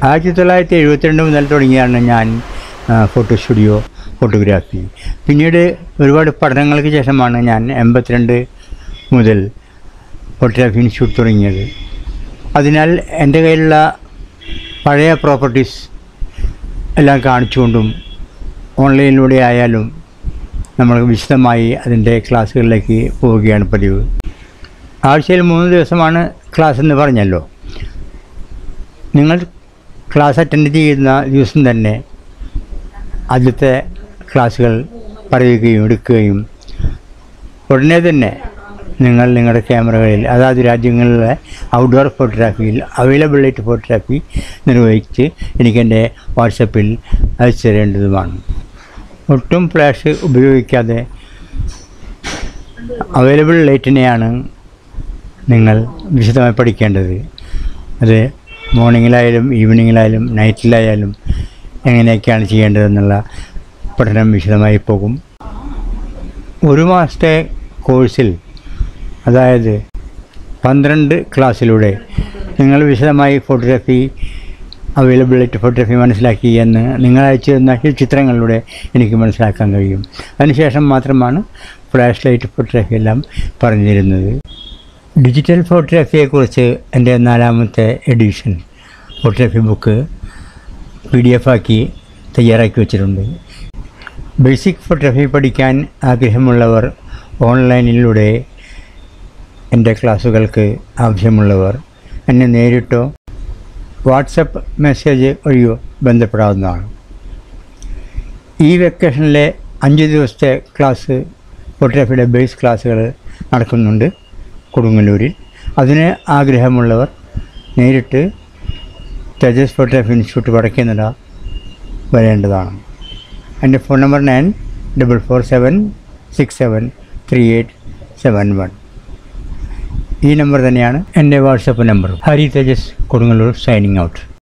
ആയിരത്തി തൊള്ളായിരത്തി എഴുപത്തിരണ്ട് മുതൽ തുടങ്ങിയാണ് ഞാൻ ആ, ഫോട്ടോ സ്റ്റുഡിയോ ഫോട്ടോഗ്രാഫി പിന്നീട് ഒരുപാട് പഠനങ്ങൾക്ക് ശേഷമാണ് ഞാൻ എൺപത്തിരണ്ട് മുതൽ ഫോട്ടോഗ്രാഫി ഇൻസ്റ്റിറ്റ്യൂട്ട് തുടങ്ങിയത് അതിനാൽ എൻ്റെ കയ്യിലുള്ള പഴയ പ്രോപ്പർട്ടീസ് എല്ലാം കാണിച്ചുകൊണ്ടും ഓൺലൈനിലൂടെ ആയാലും നമ്മൾ വിശദമായി അതിൻ്റെ ക്ലാസ്സുകളിലേക്ക് പോവുകയാണ് പതിവ് ആഴ്ചയിൽ മൂന്ന് ദിവസമാണ് ക്ലാസ് എന്ന് പറഞ്ഞല്ലോ നിങ്ങൾ ക്ലാസ് അറ്റൻഡ് ചെയ്യുന്ന ദിവസം തന്നെ ആദ്യത്തെ ക്ലാസ്സുകൾ പറയുകയും എടുക്കുകയും ഉടനെ തന്നെ നിങ്ങൾ നിങ്ങളുടെ ക്യാമറകളിൽ അതാത് രാജ്യങ്ങളിലെ ഔട്ട്ഡോർ ഫോട്ടോഗ്രാഫിയിൽ അവൈലബിളായിട്ട് ഫോട്ടോഗ്രാഫി നിർവഹിച്ച് എനിക്കെൻ്റെ വാട്സപ്പിൽ അയച്ചു തരേണ്ടതുമാണ് ഒട്ടും ഫ്ലാഷ് ഉപയോഗിക്കാതെ അവൈലബിൾ ലൈറ്റിനെയാണ് നിങ്ങൾ വിശദമായി പഠിക്കേണ്ടത് അത് മോർണിംഗിലായാലും ഈവനിങ്ങിലായാലും നൈറ്റിലായാലും എങ്ങനെയൊക്കെയാണ് ചെയ്യേണ്ടതെന്നുള്ള പഠനം വിശദമായി പോകും ഒരു മാസത്തെ കോഴ്സിൽ അതായത് പന്ത്രണ്ട് ക്ലാസ്സിലൂടെ നിങ്ങൾ വിശദമായി ഫോട്ടോഗ്രാഫി അവൈലബിലിറ്റി ഫോട്ടോഗ്രാഫി മനസ്സിലാക്കി എന്ന് നിങ്ങൾ അയച്ചു തന്ന ഈ ചിത്രങ്ങളിലൂടെ എനിക്ക് മനസ്സിലാക്കാൻ കഴിയും അതിനുശേഷം മാത്രമാണ് ഫ്ലാഷ് ലൈറ്റ് ഫോട്ടോഗ്രാഫി എല്ലാം പറഞ്ഞു തരുന്നത് ഡിജിറ്റൽ ഫോട്ടോഗ്രാഫിയെക്കുറിച്ച് എൻ്റെ നാലാമത്തെ edition photography book P D F ആക്കി തയ്യാറാക്കി വെച്ചിട്ടുണ്ട് ബേസിക് ഫോട്ടോഗ്രാഫി പഠിക്കാൻ ആഗ്രഹമുള്ളവർ ഓൺലൈനിലൂടെ എൻ്റെ ക്ലാസ്സുകൾക്ക് ആവശ്യമുള്ളവർ എന്നെ നേരിട്ടോ വാട്സപ്പ് മെസ്സേജ് വഴിയോ ബന്ധപ്പെടാവുന്നതാണ് ഈ വെക്കേഷനിലെ അഞ്ച് ദിവസത്തെ ക്ലാസ് ഫോട്ടോഗ്രാഫിയുടെ ബേസ് ക്ലാസ്സുകൾ നടക്കുന്നുണ്ട് കൊടുങ്ങല്ലൂരിൽ അതിന് ആഗ്രഹമുള്ളവർ നേരിട്ട് തേജസ് ഫോട്ടോഗ്രാഫി ഇൻസ്റ്റിറ്റ്യൂട്ട് വടക്കേനട വരേണ്ടതാണ് എൻ്റെ phone number nine double four seven six seven three eight seven one ഈ നമ്പർ തന്നെയാണ് എൻ്റെ WhatsApp number Hari Thejas Kodungallur signing out